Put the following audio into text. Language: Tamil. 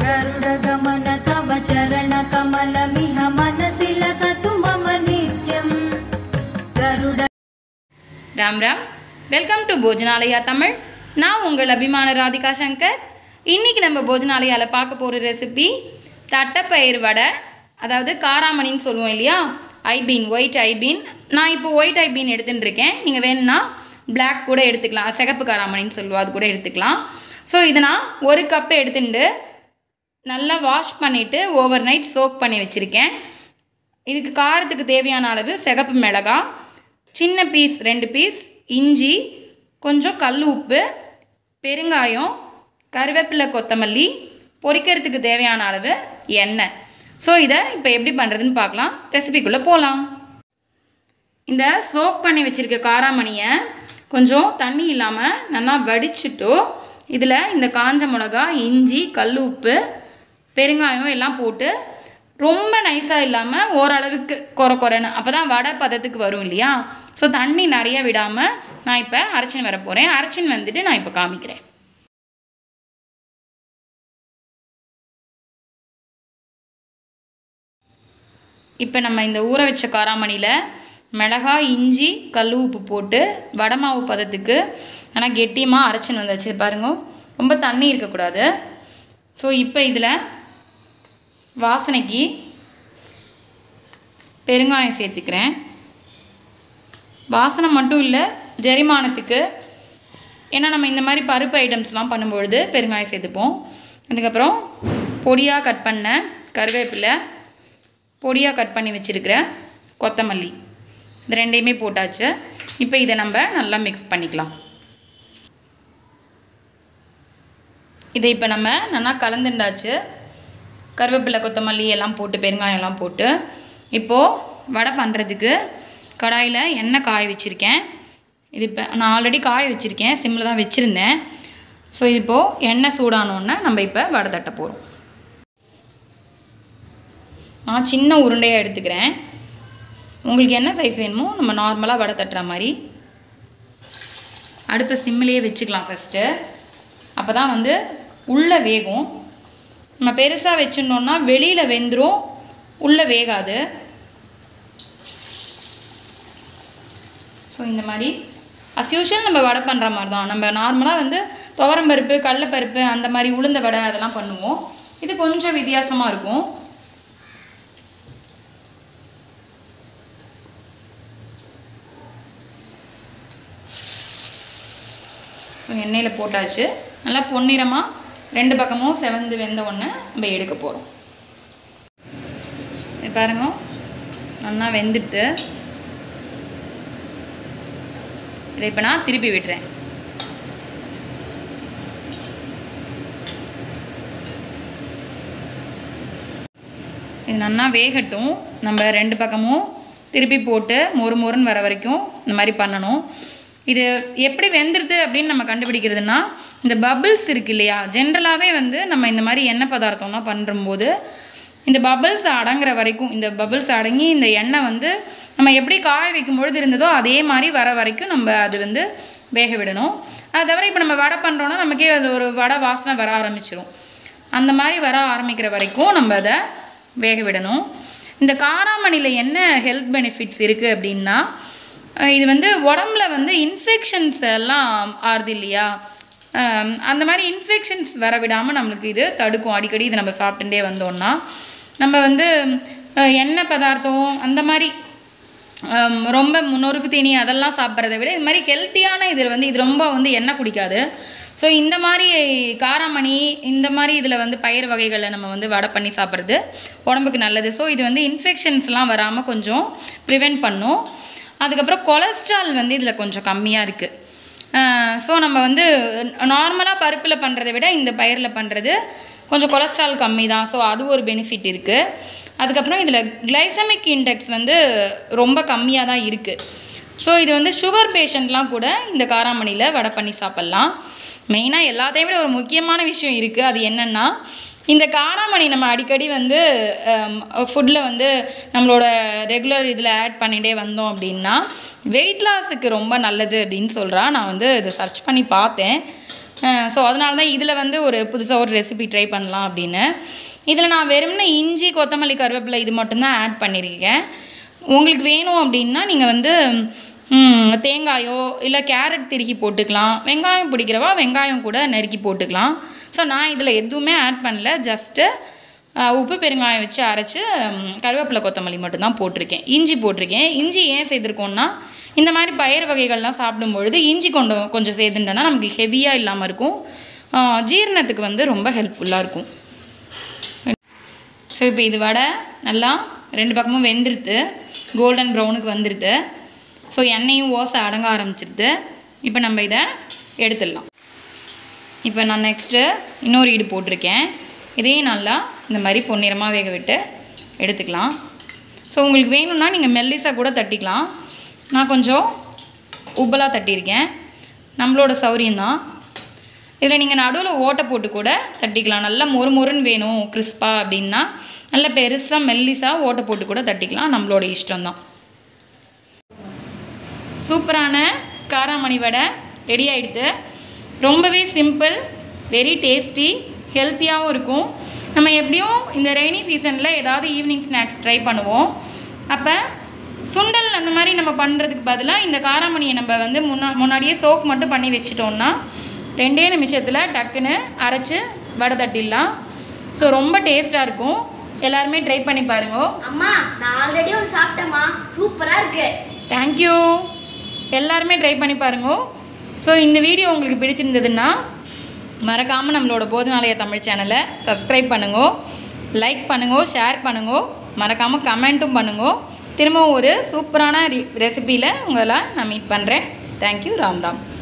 गरुडगमन तव चरणकमलमिह मनसि लसतु मम नित्यम् गरुड ராம் ராம் வெல்கம் டு போஜனாலயா தமிழ் நான் உங்கள் அபிமான ராதிகா சங்கர் இன்றைக்கி நம்ம போஜனாலயாவில் பார்க்க போகிற ரெசிபி தட்டைப்பயிறு வடை அதாவது காராமணின்னு சொல்லுவோம் இல்லையா ஐபீன் ஒயிட் ஐபீன் நான் இப்போ ஒயிட் ஐபீன் எடுத்துட்டு இருக்கேன் நீங்கள் வேணும்னா Black கூட எடுத்துக்கலாம் சிகப்பு காராமணின்னு சொல்லுவோம் அது கூட எடுத்துக்கலாம் ஸோ இதை நான் ஒரு கப்பு எடுத்துட்டு நல்லா வாஷ் பண்ணிவிட்டு ஓவர் நைட் சோக் பண்ணி வச்சுருக்கேன் இதுக்கு காரத்துக்கு தேவையான அளவு சிகப்பு மிளகாய் சின்ன பீஸ் ரெண்டு பீஸ் இஞ்சி கொஞ்சம் கல் உப்பு பெருங்காயம் கருவேப்பிலை கொத்தமல்லி பொரிக்கிறதுக்கு தேவையான அளவு எண்ணெய் ஸோ இதை இப்போ எப்படி பண்ணுறதுன்னு பார்க்கலாம் ரெசிபிக்குள்ளே போகலாம் இந்த சோக் பண்ணி வச்சுருக்க காராமணியை கொஞ்சம் தண்ணி இல்லாமல் நல்லா வடிச்சிட்டு இதில் இந்த காஞ்ச மிளகா இஞ்சி கல் உப்பு பெருங்காயம் எல்லாம் போட்டு ரொம்ப நைஸாக இல்லாமல் ஓரளவுக்கு கொர கொரன்னு அப்போ தான் வடை பதத்துக்கு வரும் இல்லையா ஸோ தண்ணி நிறைய விடாமல் நான் இப்போ அரைச்சின்னு வர போகிறேன் அரைச்சின்னு வந்துட்டு நான் இப்போ காமிக்கிறேன் இப்போ நம்ம இந்த ஊற வச்ச காராமணியில் மிளகாய் இஞ்சி கல் உப்பு போட்டு வடை மாவு பதத்துக்கு ஆனால் கெட்டியமாக அரைச்சின்னு வந்தாச்சு பாருங்க ரொம்ப தண்ணி இருக்கக்கூடாது ஸோ இப்போ இதில் வாசனைக்கு பெருங்காயம் சேர்த்துக்கிறேன் வாசனை மட்டும் இல்லை ஜெரிமானத்துக்கு ஏன்னா நம்ம இந்த மாதிரி பருப்பு ஐட்டம்ஸ்லாம் பண்ணும்பொழுது பெருங்காயம் சேர்த்துப்போம் அதுக்கப்புறம் பொடியாக கட் பண்ண கருவேப்பிலை பொடியாக கட் பண்ணி வச்சுருக்கிற கொத்தமல்லி இது ரெண்டையுமே போட்டாச்சு இப்போ இதை நம்ம நல்லா மிக்ஸ் பண்ணிக்கலாம் இதை இப்போ நம்ம நல்லா கலந்துண்டாச்சு கருவேப்பிலை கொத்தமல்லி எல்லாம் போட்டு பெருங்காயம் எல்லாம் போட்டு இப்போது வடை பண்ணுறதுக்கு கடாயில் எண்ணெய் காய வச்சுருக்கேன் இது இப்போ நான் ஆல்ரெடி காய வச்சுருக்கேன் சிம்மில் தான் வச்சுருந்தேன் ஸோ இது இப்போது எண்ணெய் சூடானோன்னே நம்ம இப்போ வடை தட்ட போகிறோம் நான் சின்ன உருண்டையாக எடுத்துக்கிறேன் உங்களுக்கு என்ன சைஸ் வேணுமோ நம்ம நார்மலாக வடை தட்டுற மாதிரி அடுப்பை சிம்மிலேயே வச்சுக்கலாம் ஃபஸ்ட்டு அப்போ தான் வந்து உள்ளே வேகும் நம்ம பெருசாக வச்சுருந்தோம்னா வெளியில் வெந்துடும் உள்ளே வேகாது ஸோ இந்த மாதிரி அஸ் யூஷுவல் நம்ம வடை பண்ணுற மாதிரி தான் நம்ம நார்மலாக வந்து துவரம்பருப்பு கடலைப்பருப்பு அந்த மாதிரி உளுந்த வடை அதெல்லாம் பண்ணுவோம் இது கொஞ்சம் வித்தியாசமாக இருக்கும் ஸோ எண்ணெயில் போட்டாச்சு நல்லா பொன்னிறமாக ரெண்டு பக்கமும் செவந்து வெந்த உடனே நம்ம எடுக்க போகிறோம் இது பாருங்க நல்லா வெந்துட்டு இதை இப்போ நான் திருப்பி விடுறேன் இது நல்லா வேகட்டும் நம்ம ரெண்டு பக்கமும் திருப்பி போட்டு மொறு மொறுன்னு வர வரைக்கும் இந்த மாதிரி பண்ணணும் இது எப்படி வெந்துருது அப்படின்னு நம்ம கண்டுபிடிக்கிறதுனா இந்த பபிள்ஸ் இருக்கு இல்லையா ஜென்ரலாகவே வந்து நம்ம இந்த மாதிரி எண்ணெய் பதார்த்தம்லாம் பண்ணும்போது இந்த பபிள்ஸ் அடங்குற வரைக்கும் இந்த பபிள்ஸ் அடங்கி இந்த எண்ணெய் வந்து நம்ம எப்படி காய வைக்கும் பொழுது இருந்ததோ அதே மாதிரி வர வரைக்கும் நம்ம அது வந்து வேக விடணும் அது தவிர இப்போ நம்ம வடை பண்ணுறோன்னா நமக்கே அது ஒரு வடை வாசனை வர ஆரம்பிச்சிரும் அந்த மாதிரி வர ஆரம்பிக்கிற வரைக்கும் நம்ம அதை வேக விடணும் இந்த காராமணியில் என்ன ஹெல்த் பெனிஃபிட்ஸ் இருக்குது அப்படின்னா அஹ் இது வந்து உடம்புல வந்து இன்ஃபெக்ஷன்ஸ் எல்லாம் ஆறுது இல்லையா அஹ் அந்த மாதிரி இன்ஃபெக்ஷன்ஸ் வர விடாமல் நம்மளுக்கு இது தடுக்கும் அடிக்கடி இது நம்ம சாப்பிட்டுட்டே வந்தோம்னா நம்ம வந்து அஹ் எண்ணெய் பதார்த்தம் அந்த மாதிரி ஹம், ரொம்ப நொறுக்கு தீனி அதெல்லாம் சாப்பிட்றத விட இது மாதிரி ஹெல்த்தியான இது வந்து இது ரொம்ப வந்து எண்ணெய் குடிக்காது ஸோ இந்த மாதிரி காராமணி இந்த மாதிரி இதில் வந்து பயிர் வகைகளை நம்ம வந்து வடை பண்ணி சாப்பிட்றது உடம்புக்கு நல்லது ஸோ இது வந்து இன்ஃபெக்ஷன்ஸ்லாம் வராமல் கொஞ்சம் ப்ரிவெண்ட் பண்ணும் அதுக்கப்புறம் கொலஸ்ட்ரால் வந்து இதில் கொஞ்சம் கம்மியாக இருக்குது ஸோ நம்ம வந்து நார்மலாக பருப்பில் பண்ணுறதை விட இந்த பயிரில் பண்ணுறது கொஞ்சம் கொலஸ்ட்ரால் கம்மி தான் ஸோ அது ஒரு பெனிஃபிட் இருக்குது அதுக்கப்புறம் இதில் கிளைசமிக் இண்டெக்ஸ் வந்து ரொம்ப கம்மியாக தான் இருக்குது ஸோ இது வந்து சுகர் பேஷண்ட்லாம் கூட இந்த காராமணியில் வடை பண்ணி சாப்பிட்லாம் மெயினாக எல்லாத்தையும் விட ஒரு முக்கியமான விஷயம் இருக்குது அது என்னென்னா இந்த காராமணி நம்ம அடிக்கடி வந்து ஃபுட்டில் வந்து நம்மளோட ரெகுலர் இதில் ஆட் பண்ணிகிட்டே வந்தோம் அப்படின்னா வெயிட் லாஸுக்கு ரொம்ப நல்லது அப்படின்னு சொல்கிறா நான் வந்து இதை சர்ச் பண்ணி பார்த்தேன் ஸோ அதனால தான் இதில் வந்து ஒரு புதுசாக ஒரு ரெசிபி ட்ரை பண்ணலாம் அப்படின்னு இதில் நான் வெறும்னே இஞ்சி கொத்தமல்லி கருவேப்பிலை இது மட்டும்தான் ஆட் பண்ணியிருக்கேன் உங்களுக்கு வேணும் அப்படின்னா நீங்கள் வந்து ம், தேங்காயோ இல்லை கேரட் திருகி போட்டுக்கலாம் வெங்காயம் பிடிக்கிறவா வெங்காயம் கூட நறுக்கி போட்டுக்கலாம் ஸோ நான் இதில் எதுவுமே ஆட் பண்ணல ஜஸ்ட்டு உப்பு பெருங்காயம் வச்சு அரைச்சி ம், கருவேப்பிலை கொத்தமல்லி மட்டும்தான் போட்டிருக்கேன் இஞ்சி போட்டிருக்கேன் இஞ்சி ஏன் செய்திருக்கோன்னா இந்த மாதிரி பயிர் வகைகள்லாம் சாப்பிடும்பொழுது இஞ்சி கொண்டு கொஞ்சம் சேர்த்துட்டோன்னா நமக்கு ஹெவியாக இல்லாமல் இருக்கும் ஆ, ஜீரணத்துக்கு வந்து ரொம்ப ஹெல்ப்ஃபுல்லாக இருக்கும் ஸோ இப்போ இது வடை நல்லா ரெண்டு பக்கமும் வெந்துருது கோல்டன் ப்ரௌனுக்கு வந்துடுது ஸோ எண்ணெயும் ஓசை அடங்க ஆரம்பிச்சிருது இப்போ நம்ம இதை எடுத்துடலாம் இப்போ நான் நெக்ஸ்ட்டு இன்னொரு ஈடு போட்டிருக்கேன் இதையும் நல்லா இந்த மாதிரி பொன்னிறமாக வேக விட்டு எடுத்துக்கலாம் ஸோ உங்களுக்கு வேணும்னா நீங்கள் மெல்லிஸாக கூட தட்டிக்கலாம் நான் கொஞ்சம் உப்பலாக தட்டியிருக்கேன் நம்மளோட சௌரியம்தான் இதில் நீங்கள் நடுவில் ஓட்டை போட்டு கூட தட்டிக்கலாம் நல்லா மொறு மொறுன்னு வேணும் கிறிஸ்பாக அப்படின்னா நல்ல பெருசாக மெல்லிஸாக ஓட்டை போட்டு கூட தட்டிக்கலாம் நம்மளோட இஷ்டம்தான் சூப்பரான காராமணி வடை ரெடி ஆகிடுது ரொம்பவே சிம்பிள் வெரி டேஸ்டி ஹெல்த்தியாகவும் இருக்கும் நம்ம எப்படியும் இந்த ரெய்னி சீசனில் ஏதாவது ஈவினிங் ஸ்நாக்ஸ் ட்ரை பண்ணுவோம் அப்போ சுண்டல் அந்த மாதிரி நம்ம பண்ணுறதுக்கு பதிலாக இந்த காராமணியை நம்ம வந்து முன்னா முன்னாடியே சோக் மட்டும் பண்ணி வச்சிட்டோம்னா ரெண்டே நிமிஷத்தில் டக்குன்னு அரைச்சி வடை தட்டிடலாம் ஸோ ரொம்ப டேஸ்ட்டாக இருக்கும் எல்லாருமே ட்ரை பண்ணி பாருங்க அம்மா நான் ஆல்ரெடி ஒன்று சாப்பிட்டேம்மா சூப்பரா இருக்கு தேங்க்யூ எல்லாருமே ட்ரை பண்ணி பாருங்க ஸோ இந்த வீடியோ உங்களுக்கு பிடிச்சிருந்ததுன்னா மறக்காமல் நம்மளோட போதனாலய தமிழ் சேனலை சப்ஸ்கிரைப் பண்ணுங்க லைக் பண்ணுங்க ஷேர் பண்ணுங்க மறக்காமல் கமெண்ட்டும் பண்ணுங்க திரும்பவும் ஒரு சூப்பரான ரெசிபியில் உங்களை நான் மீட் பண்ணுறேன் தேங்க்யூ ராம் ராம்